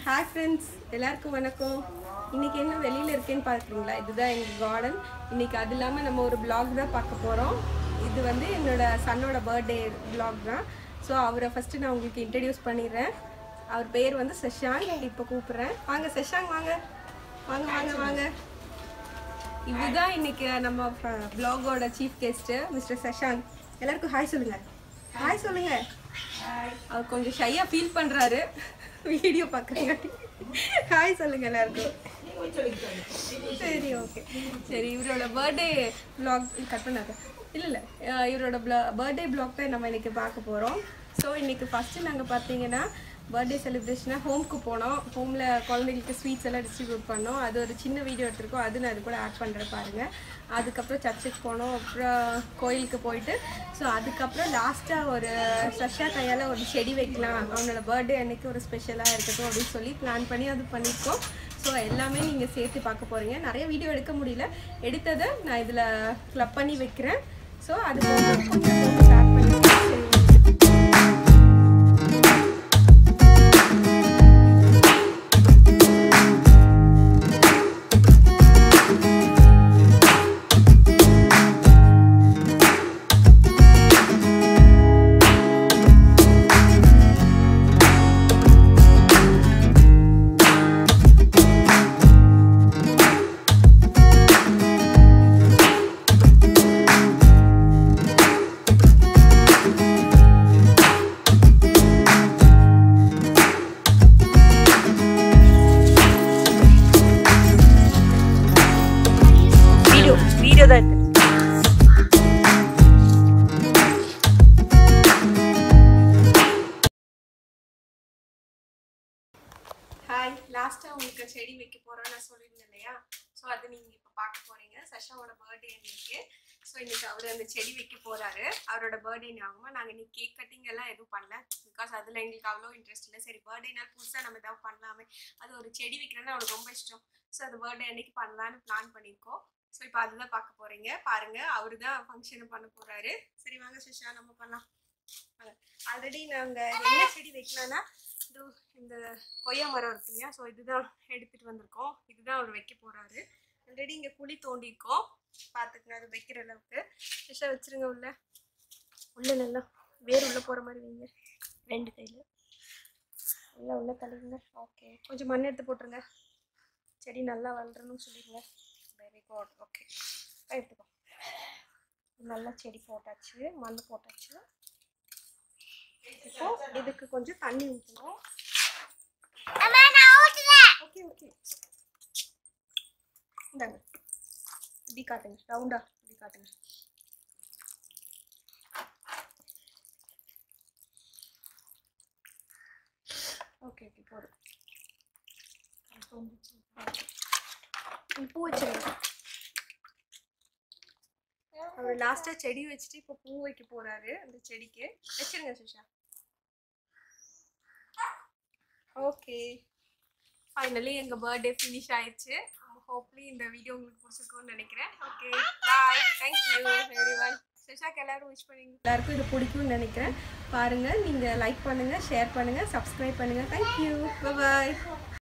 hi friends எல்லாருக்கும் வணக்கம் இன்னைக்கு என்ன வெளியில் இருக்கேன்னு பார்க்குறீங்களா இதுதான் எங்கள் கார்டன் இன்னைக்கு அது இல்லாமல் நம்ம ஒரு vlog தான் பார்க்க போகிறோம் இது வந்து என்னோட சன்னோட பர்த்டே vlog தான் ஸோ அவரை ஃபஸ்ட்டு நான் உங்களுக்கு இன்ட்ரடியூஸ் பண்ணிடுறேன் அவர் பேர் வந்து சஷாங்க் இப்போ கூப்பிட்றேன் வாங்க சஷாங்க் வாங்க வாங்க வாங்க வாங்க இதுதான் இன்னைக்கு நம்ம vlog-ஓட சீஃப் கெஸ்ட்டு மிஸ்டர் சஷாங்க் எல்லாருக்கும் ஹாய் சொல்லுங்க ஹாய் சொல்லுங்க அவர் கொஞ்சம் ஷையாக ஃபீல் பண்ணுறாரு வீடியோ பார்க்குறீங்க ஹாய் சொல்லுங்க எல்லாருக்கும் சரி ஓகே சரி இவரோட பர்த்டே vlog கட் பண்ணாத இல்லை இல்லை இவரோட பர்த்டே vlog தான் நம்ம இன்னைக்கு பார்க்க போகிறோம் ஸோ இன்னைக்கு ஃபஸ்ட்டு நாங்கள் பார்த்தீங்கன்னா பர்த்டே செலிப்ரேஷனாக ஹோம்க்கு போனோம் ஹோமில் குழந்தைங்களுக்கு ஸ்வீட்ஸ் எல்லாம் டிஸ்ட்ரிபியூட் பண்ணோம் அது ஒரு சின்ன வீடியோ எடுத்திருக்கோம் அது நான் இது கூட ஆட் பண்ணுறேன் பாருங்கள் அதுக்கப்புறம் சர்ச்சுக்கு போனோம் அப்புறம் கோயிலுக்கு போயிட்டு ஸோ அதுக்கப்புறம் லாஸ்ட்டாக ஒரு சஷா கையால் ஒரு செடி வைக்கலாம் அவனோட பர்த்டே அன்னைக்கு ஒரு ஸ்பெஷலாக இருக்கட்டும் அப்படின்னு சொல்லி பிளான் பண்ணி அது பண்ணியிருக்கோம் ஸோ எல்லாமே நீங்கள் சேர்த்து பார்க்க போகிறீங்க நிறைய வீடியோ எடுக்க முடியல எடுத்ததை நான் இதில் க்ளப் பண்ணி வைக்கிறேன் ஸோ அது கொஞ்சம் கொஞ்சம் ஷேர் பண்ணி வீடியோ வீடியோ தான் எடுத்து ஹாய் லாஸ்ட்டாக உங்களுக்கு செடி வைக்க போகிறோம் நான் சொல்லியிருந்தேன் இல்லையா ஸோ அது நீங்கள் இப்போ பார்க்க போகிறீங்க சஷாவோட பர்த்டே இன்னைக்கு ஸோ இன்னைக்கு அவர் அந்த செடி வைக்க போகிறாரு அவரோட பர்த்டே ஞாபகமாக நாங்கள் இன்னைக்கு கேக் கட்டிங் எல்லாம் எதுவும் பண்ணல பிகாஸ் அதில் எங்களுக்கு அவ்வளோ இன்ட்ரெஸ்ட் இல்லை சரி பர்த்டேனால் புதுசாக நம்ம ஏதாவது பண்ணலாமே அது ஒரு செடி வைக்கிறேன்னு அவனுக்கு ரொம்ப இஷ்டம் ஸோ அது பர்த்டே அன்னைக்கு பண்ணலான்னு பிளான் பண்ணியிருக்கோம் ஸோ இப்போ அதுதான் பார்க்க போகிறீங்க பாருங்கள் அவரு தான் ஃபங்க்ஷனை பண்ண போகிறாரு சரி வாங்க சுஷா நம்ம பண்ணலாம் ஆல்ரெடி நாங்கள் என்ன செடி வைக்கலாம்னா இது இந்த கொய்யா மரம் இருக்கு இல்லையா ஸோ இதுதான் எடுத்துகிட்டு வந்திருக்கோம் இதுதான் அவர் வைக்க போகிறாரு ஆல்ரெடி இங்கே குழி தோண்டியிருக்கோம் பார்த்துக்கங்க அது வைக்கிற அளவுக்கு ஃப்ரெஷ்ஷாக வச்சுருங்க உள்ள உள்ள நல்லா வேர் உள்ளே போகிற மாதிரி வைங்க ரெண்டு கையில் உள்ள உள்ள தள்ளிடுங்க ஓகே கொஞ்சம் மண் எடுத்து போட்டுருங்க செடி நல்லா வளரணும்னு சொல்லிடுங்க வெரி குட் ஓகே எடுத்துக்கோ நல்லா செடி போட்டாச்சு மண் போட்டாச்சு இப்போ இதுக்கு கொஞ்சம் தண்ணி ஊற்றணும் ஓகே ஓகே இந்தாங்க இப்படி காட்டுங்க ரவுண்டா இப்படி காட்டுங்க ஓகே ஓகே போதும் இந்த பூ வச்சிருங்க அவர் லாஸ்ட்டாக செடி வச்சுட்டு இப்போ பூ வைக்க போறாரு அந்த செடிக்கு வச்சிருங்க சுஷா ஓகே ஃபைனலி எங்கள் பர்த்டே ஃபினிஷ் ஆயிடுச்சு ஹோப்லி இந்த வீடியோ உங்களுக்கு பிடிச்சிருக்கும்னு நினைக்கிறேன் okay bye thank you everyone சுஷாக்கு எல்லாரும் விஷ் பண்ணுங்க எல்லாருக்கும் இது பிடிக்கும்னு நினைக்கிறேன் பாருங்கள் நீங்கள் லைக் பண்ணுங்கள் ஷேர் பண்ணுங்கள் சப்ஸ்கிரைப் பண்ணுங்கள் தேங்க்யூ பாய்